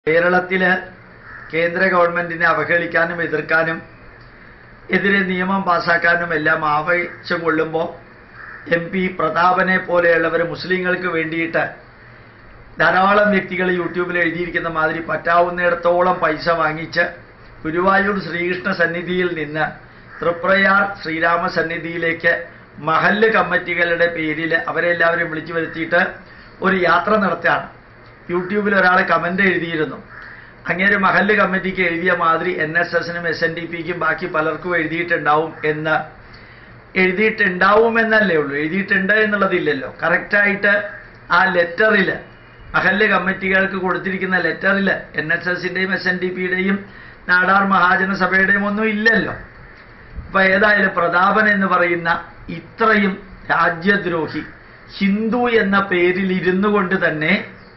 കേരളത്തില് കേന്ദ്ര ഗവൺമെന്റിനെ അവഹേളിക്കാനും എതിർക്കാനും എതിരെ നിയമം പാസാക്കാനും എല്ലാം ആവേശം കൊള്ളുമ്പോൾ എം പി പ്രതാപനെ പോലെയുള്ളവർ മുസ്ലിങ്ങൾക്ക് വേണ്ടിയിട്ട് ധാരാളം വ്യക്തികൾ യൂട്യൂബിൽ എഴുതിയിരിക്കുന്ന മാതിരി പറ്റാവുന്നിടത്തോളം പൈസ വാങ്ങിച്ച് ഗുരുവായൂർ ശ്രീകൃഷ്ണ സന്നിധിയിൽ നിന്ന് തൃപ്രയാർ ശ്രീരാമ സന്നിധിയിലേക്ക് മഹല്ല് കമ്മിറ്റികളുടെ പേരിൽ അവരെല്ലാവരും വിളിച്ചു വരുത്തിയിട്ട് ഒരു യാത്ര നടത്തുകയാണ് യൂട്യൂബിൽ ഒരാൾ കമന്റ് എഴുതിയിരുന്നു അങ്ങേര് മഹല്ല് കമ്മിറ്റിക്ക് എഴുതിയ മാതിരി എൻ എസ് എസിനും എസ് എൻ ഡി പിക്കും ബാക്കി പലർക്കും എഴുതിയിട്ടുണ്ടാവും എന്ന് എഴുതിയിട്ടുണ്ടാവുമെന്നല്ലേ ഉള്ളൂ എഴുതിയിട്ടുണ്ട് എന്നുള്ളതില്ലല്ലോ കറക്റ്റായിട്ട് ആ ലെറ്ററിൽ മഹല്ല് കമ്മിറ്റികൾക്ക് കൊടുത്തിരിക്കുന്ന ലെറ്ററിൽ എൻ എസ് എസിന്റെയും എസ് എൻ ഡി പിയുടെയും നാടാർ മഹാജന സഭയുടെയും ഒന്നും ഇല്ലല്ലോ അപ്പൊ ഏതായാലും പ്രതാപൻ എന്ന് പറയുന്ന ഇത്രയും രാജ്യദ്രോഹി ഹിന്ദു എന്ന പേരിൽ ഇരുന്നു കൊണ്ട് തന്നെ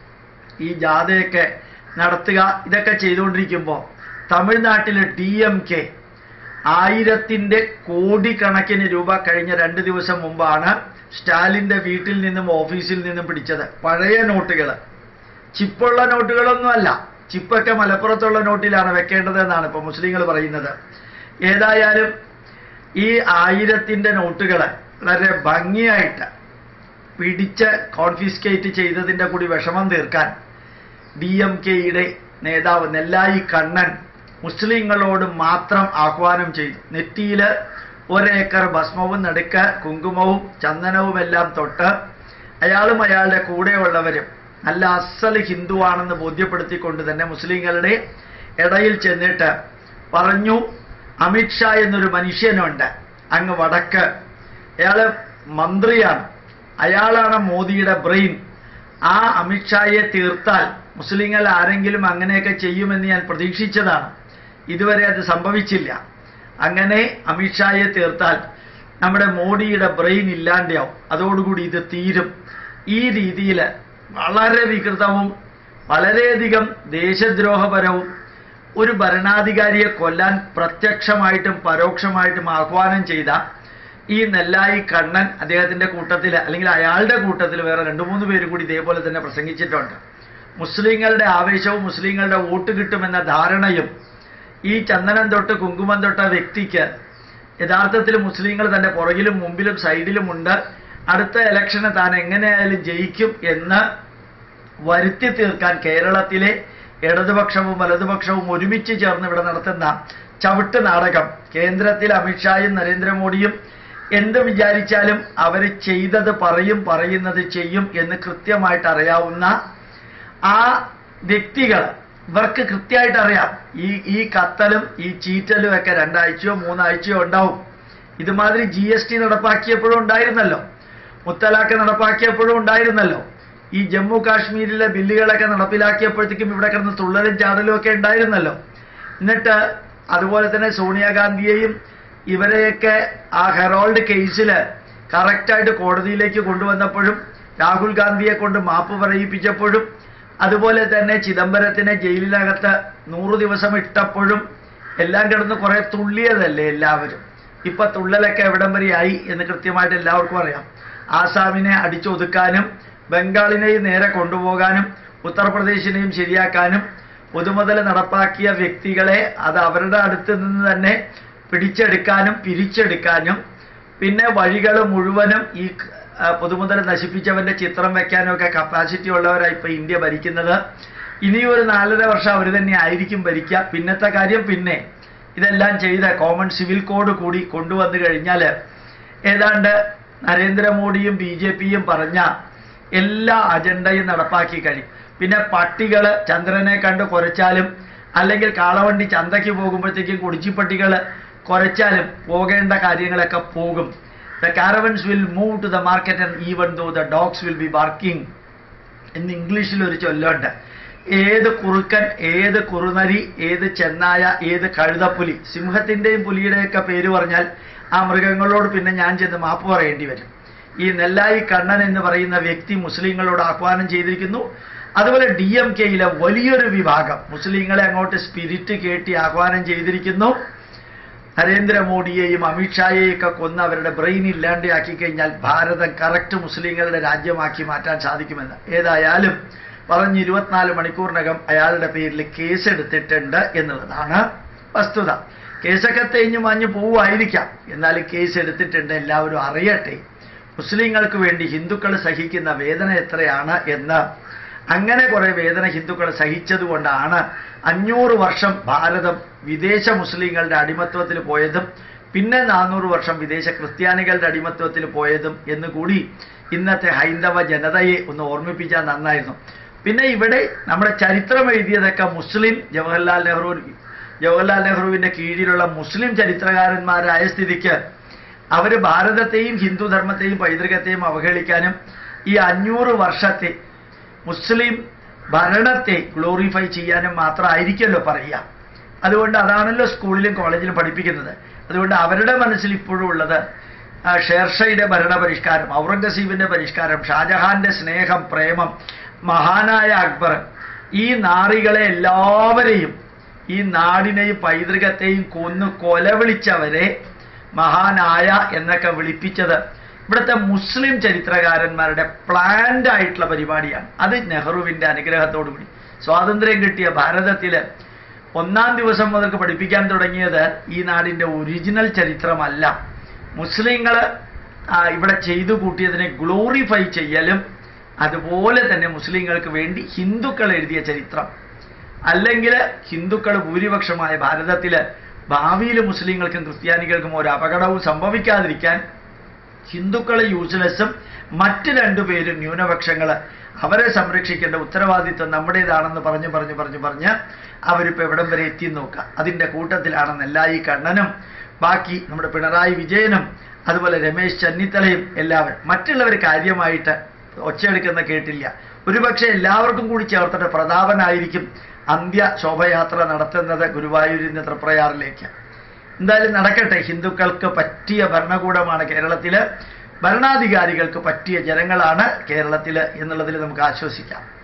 ഈ ജാഥയൊക്കെ നടത്തുക ഇതൊക്കെ ചെയ്തുകൊണ്ടിരിക്കുമ്പോൾ തമിഴ്നാട്ടിലെ ഡി എം കെ ആയിരത്തിന്റെ കോടിക്കണക്കിന് രൂപ കഴിഞ്ഞ രണ്ട് ദിവസം മുമ്പാണ് സ്റ്റാലിന്റെ വീട്ടിൽ നിന്നും ഓഫീസിൽ നിന്നും പിടിച്ചത് പഴയ നോട്ടുകൾ ചിപ്പുള്ള നോട്ടുകളൊന്നുമല്ല ചിപ്പൊക്കെ മലപ്പുറത്തുള്ള നോട്ടിലാണ് വെക്കേണ്ടത് എന്നാണ് ഇപ്പൊ മുസ്ലിങ്ങൾ പറയുന്നത് ഏതായാലും ഈ ആയിരത്തിന്റെ നോട്ടുകൾ വളരെ ഭംഗിയായിട്ട് പിടിച്ച് കോൺഫിസ്കേറ്റ് ചെയ്തതിന്റെ കൂടി വിഷമം തീർക്കാൻ ഡി എം കെയുടെ നേതാവ് നെല്ലായി കണ്ണൻ മുസ്ലിങ്ങളോട് മാത്രം ആഹ്വാനം ചെയ്തു നെറ്റിയിൽ ഒരേക്കർ ഭസ്മവും നടുക്ക് കുങ്കുമവും ചന്ദനവും എല്ലാം തൊട്ട് അയാളും അയാളുടെ കൂടെയുള്ളവരും നല്ല അസൽ ഹിന്ദുവാണെന്ന് ബോധ്യപ്പെടുത്തിക്കൊണ്ട് തന്നെ മുസ്ലിങ്ങളുടെ ഇടയിൽ ചെന്നിട്ട് പറഞ്ഞു അമിത്ഷാ എന്നൊരു മനുഷ്യനുണ്ട് അങ്ങ് വടക്ക് അയാള് മന്ത്രിയാണ് അയാളാണ് മോദിയുടെ ബ്രെയിൻ ആ അമിത്ഷായെ തീർത്താൽ മുസ്ലിങ്ങൾ ആരെങ്കിലും അങ്ങനെയൊക്കെ ചെയ്യുമെന്ന് ഞാൻ പ്രതീക്ഷിച്ചതാണ് ഇതുവരെ അത് സംഭവിച്ചില്ല അങ്ങനെ അമിത്ഷായെ തീർത്താൽ നമ്മുടെ മോഡിയുടെ ബ്രെയിൻ ഇല്ലാണ്ടാവും അതോടുകൂടി ഇത് തീരും ഈ രീതിയിൽ വളരെ വികൃതവും വളരെയധികം ദേശദ്രോഹപരവും ഒരു ഭരണാധികാരിയെ കൊല്ലാൻ പ്രത്യക്ഷമായിട്ടും പരോക്ഷമായിട്ടും ആഹ്വാനം ചെയ്ത ഈ നെല്ലായി കണ്ണൻ അദ്ദേഹത്തിന്റെ കൂട്ടത്തിൽ അല്ലെങ്കിൽ അയാളുടെ കൂട്ടത്തിൽ വേറെ രണ്ടു മൂന്ന് പേരും കൂടി ഇതേപോലെ തന്നെ പ്രസംഗിച്ചിട്ടുണ്ട് മുസ്ലിങ്ങളുടെ ആവേശവും മുസ്ലിങ്ങളുടെ വോട്ട് കിട്ടുമെന്ന ധാരണയും ഈ ചന്ദനം തൊട്ട് കുങ്കുമം തൊട്ട വ്യക്തിക്ക് യഥാർത്ഥത്തിൽ മുസ്ലിങ്ങൾ തന്റെ പുറകിലും മുമ്പിലും സൈഡിലും ഉണ്ട് അടുത്ത ഇലക്ഷന് താൻ എങ്ങനെയായാലും ജയിക്കും എന്ന് വരുത്തി തീർക്കാൻ കേരളത്തിലെ ഇടതുപക്ഷവും വലതുപക്ഷവും ഒരുമിച്ച് ചേർന്ന് ഇവിടെ നടത്തുന്ന ചവിട്ട് നാടകം കേന്ദ്രത്തിൽ അമിത്ഷായും നരേന്ദ്രമോദിയും എന്ത് വിചാരിച്ചാലും അവർ ചെയ്തത് പറയും പറയുന്നത് ചെയ്യും എന്ന് കൃത്യമായിട്ട് അറിയാവുന്ന ആ വ്യക്തികൾ ഇവർക്ക് കൃത്യമായിട്ട് അറിയാം ഈ ഈ കത്തലും ഈ ചീറ്റലും ഒക്കെ രണ്ടാഴ്ചയോ മൂന്നാഴ്ചയോ ഉണ്ടാവും ഇതുമാതിരി ജി എസ് ടി നടപ്പാക്കിയപ്പോഴും ഉണ്ടായിരുന്നല്ലോ മുത്തലാഖ് നടപ്പാക്കിയപ്പോഴും ഉണ്ടായിരുന്നല്ലോ ഈ ജമ്മു കാശ്മീരിലെ ബില്ലുകളൊക്കെ നടപ്പിലാക്കിയപ്പോഴത്തേക്കും ഇവിടെ കിടന്ന് തുള്ളലും ചാടലും ഒക്കെ ഉണ്ടായിരുന്നല്ലോ എന്നിട്ട് അതുപോലെ തന്നെ സോണിയാഗാന്ധിയെയും ഇവരെയൊക്കെ ആ ഹെറോൾഡ് കേസിൽ കറക്റ്റായിട്ട് കോടതിയിലേക്ക് കൊണ്ടുവന്നപ്പോഴും രാഹുൽ ഗാന്ധിയെ കൊണ്ട് മാപ്പ് പറയിപ്പിച്ചപ്പോഴും അതുപോലെ തന്നെ ചിദംബരത്തിനെ ജയിലിനകത്ത് നൂറ് ദിവസം ഇട്ടപ്പോഴും എല്ലാം കിടന്ന് കുറെ തുള്ളിയതല്ലേ എല്ലാവരും ഇപ്പൊ തുള്ളലൊക്കെ എവിടം വരെയായി എന്ന് കൃത്യമായിട്ട് എല്ലാവർക്കും അറിയാം ആസാമിനെ അടിച്ചൊതുക്കാനും ബംഗാളിനെയും നേരെ കൊണ്ടുപോകാനും ഉത്തർപ്രദേശിനെയും ശരിയാക്കാനും പൊതുമുതൽ നടപ്പാക്കിയ വ്യക്തികളെ അത് അവരുടെ അടുത്ത് നിന്ന് തന്നെ പിടിച്ചെടുക്കാനും പിരിച്ചെടുക്കാനും പിന്നെ വഴികൾ മുഴുവനും ഈ ആ, പൊതുമുതൽ നശിപ്പിച്ചവന്റെ ചിത്രം വെക്കാനും ഒക്കെ കപ്പാസിറ്റി ഉള്ളവരായി ഇപ്പൊ ഇന്ത്യ ഭരിക്കുന്നത് ഇനിയും ഒരു നാലര വർഷം അവർ തന്നെ ആയിരിക്കും ഭരിക്കുക പിന്നത്തെ കാര്യം പിന്നെ ഇതെല്ലാം ചെയ്ത കോമൺ സിവിൽ കോഡ് കൂടി കൊണ്ടുവന്നു കഴിഞ്ഞാൽ ഏതാണ്ട് നരേന്ദ്രമോദിയും ബി ജെ പിയും പറഞ്ഞ എല്ലാ അജണ്ടയും നടപ്പാക്കി കഴിയും പിന്നെ പട്ടികൾ ചന്ദ്രനെ കണ്ട് കുറച്ചാലും അല്ലെങ്കിൽ കാളവണ്ടി ചന്തയ്ക്ക് പോകുമ്പോഴത്തേക്കും കുടിച്ചിപ്പട്ടികൾ കുറച്ചാലും പോകേണ്ട കാര്യങ്ങളൊക്കെ പോകും the caravans will move to the market and even though the dogs will be working എന്ന് ഇംഗ്ലീഷിൽ ഒരു ചൊല്ലുണ്ട് ഏത് കുറുക്കൻ ഏത് കുറുനരി ഏത് ചെന്നായ ഏത് കഴുതപ്പുലി സിംഹത്തിന്റെയും പുലിയുടെയൊക്കെ പേര് പറഞ്ഞാൽ ആ മൃഗങ്ങളോട് പിന്നെ ഞാൻ ചെന്ന് മാപ്പ് പറയേണ്ടി വരും ഈ നെല്ലായി കണ്ണൻ എന്ന് പറയുന്ന വ്യക്തി മുസ്ലിങ്ങളോട് ആഹ്വാനം ചെയ്തിരിക്കുന്നു അതുപോലെ ഡി എം കെയിലെ വലിയൊരു വിഭാഗം മുസ്ലിങ്ങളെ അങ്ങോട്ട് സ്പിരിറ്റ് കേട്ടി ആഹ്വാനം ചെയ്തിരിക്കുന്നു നരേന്ദ്രമോദിയെയും അമിത്ഷായെയും ഒക്കെ കൊന്ന് അവരുടെ ബ്രെയിൻ ഇല്ലാണ്ടാക്കി കഴിഞ്ഞാൽ ഭാരതം കറക്റ്റ് മുസ്ലിങ്ങളുടെ രാജ്യമാക്കി മാറ്റാൻ സാധിക്കുമെന്ന് ഏതായാലും പറഞ്ഞ് ഇരുപത്തിനാല് മണിക്കൂറിനകം അയാളുടെ പേരിൽ കേസ് എടുത്തിട്ടുണ്ട് എന്നുള്ളതാണ് വസ്തുത കേസൊക്കെ തേഞ്ഞു മാഞ്ഞു പോവുമായിരിക്കാം എന്നാൽ കേസ് എടുത്തിട്ടുണ്ട് എല്ലാവരും അറിയട്ടെ മുസ്ലിങ്ങൾക്ക് വേണ്ടി ഹിന്ദുക്കൾ സഹിക്കുന്ന വേദന എത്രയാണ് എന്ന് അങ്ങനെ കുറെ വേദന ഹിന്ദുക്കൾ സഹിച്ചതുകൊണ്ടാണ് അഞ്ഞൂറ് വർഷം ഭാരതം വിദേശ മുസ്ലിങ്ങളുടെ അടിമത്വത്തിൽ പോയതും പിന്നെ നാനൂറ് വർഷം വിദേശ ക്രിസ്ത്യാനികളുടെ അടിമത്വത്തിൽ പോയതും എന്നുകൂടി ഇന്നത്തെ ഹൈന്ദവ ജനതയെ ഒന്ന് ഓർമ്മിപ്പിച്ചാൽ നന്നായിരുന്നു പിന്നെ ഇവിടെ നമ്മുടെ ചരിത്രം എഴുതിയതൊക്കെ മുസ്ലിം ജവഹർലാൽ നെഹ്റു ജവഹർലാൽ നെഹ്റുവിന്റെ കീഴിലുള്ള മുസ്ലിം ചരിത്രകാരന്മാരായ സ്ഥിതിക്ക് അവര് ഭാരതത്തെയും ഹിന്ദുധർമ്മത്തെയും പൈതൃകത്തെയും അവഹേളിക്കാനും ഈ അഞ്ഞൂറ് വർഷത്തെ മുസ്ലിം ഭരണത്തെ ഗ്ലോറിഫൈ ചെയ്യാനും മാത്രമായിരിക്കുമല്ലോ പറയുക അതുകൊണ്ട് അതാണല്ലോ സ്കൂളിലും കോളേജിലും പഠിപ്പിക്കുന്നത് അതുകൊണ്ട് അവരുടെ മനസ്സിൽ ഇപ്പോഴും ഉള്ളത് ആ, ഷേർഷയുടെ ഭരണപരിഷ്കാരം ഔറംഗസീബിന്റെ പരിഷ്കാരം ഷാജഹാന്റെ സ്നേഹം പ്രേമം മഹാനായ അക്ബർ ഈ നാറികളെ എല്ലാവരെയും ഈ നാടിനെയും പൈതൃകത്തെയും കൊന്നു കൊലവിളിച്ചവരെ മഹാനായ എന്നൊക്കെ വിളിപ്പിച്ചത് ഇവിടുത്തെ മുസ്ലിം ചരിത്രകാരന്മാരുടെ പ്ലാൻഡ് ആയിട്ടുള്ള പരിപാടിയാണ് അത് നെഹ്റുവിന്റെ അനുഗ്രഹത്തോടു കൂടി സ്വാതന്ത്ര്യം കിട്ടിയ ഭാരതത്തില് ഒന്നാം ദിവസം മുതൽക്ക് പഠിപ്പിക്കാൻ തുടങ്ങിയത് ഈ നാടിന്റെ ഒറിജിനൽ ചരിത്രമല്ല മുസ്ലിങ്ങൾ ഇവിടെ ചെയ്തു കൂട്ടിയതിനെ ഗ്ലോറിഫൈ ചെയ്യലും അതുപോലെ തന്നെ മുസ്ലിങ്ങൾക്ക് വേണ്ടി ഹിന്ദുക്കൾ എഴുതിയ ചരിത്രം അല്ലെങ്കിൽ ഹിന്ദുക്കൾ ഭൂരിപക്ഷമായ ഭാരതത്തിൽ ഭാവിയിൽ മുസ്ലിങ്ങൾക്കും ക്രിസ്ത്യാനികൾക്കും ഒരു അപകടവും സംഭവിക്കാതിരിക്കാൻ ഹിന്ദുക്കളെ യൂസ്ലെസ്സും മറ്റ് രണ്ടുപേരും ന്യൂനപക്ഷങ്ങൾ അവരെ സംരക്ഷിക്കേണ്ട ഉത്തരവാദിത്വം നമ്മുടേതാണെന്ന് പറഞ്ഞു പറഞ്ഞു പറഞ്ഞു പറഞ്ഞ് അവരിപ്പോൾ എവിടം വരെ എത്തി നോക്കുക അതിൻ്റെ കൂട്ടത്തിലാണ് നെല്ലായി കണ്ണനും ബാക്കി നമ്മുടെ പിണറായി വിജയനും അതുപോലെ രമേശ് ചെന്നിത്തലയും എല്ലാവരും മറ്റുള്ളവർ കാര്യമായിട്ട് ഒച്ചയെടുക്കുന്ന കേട്ടില്ല ഒരുപക്ഷെ എല്ലാവർക്കും കൂടി ചേർത്തിട്ട് പ്രതാപനായിരിക്കും അന്ത്യ ശോഭയാത്ര നടത്തുന്നത് ഗുരുവായൂരിൽ നിന്ന് തൃപ്രയാറിലേക്ക് എന്തായാലും നടക്കട്ടെ ഹിന്ദുക്കൾക്ക് പറ്റിയ ഭരണകൂടമാണ് കേരളത്തില് ഭരണാധികാരികൾക്ക് പറ്റിയ ജനങ്ങളാണ് കേരളത്തിൽ എന്നുള്ളതിൽ നമുക്ക് ആശ്വസിക്കാം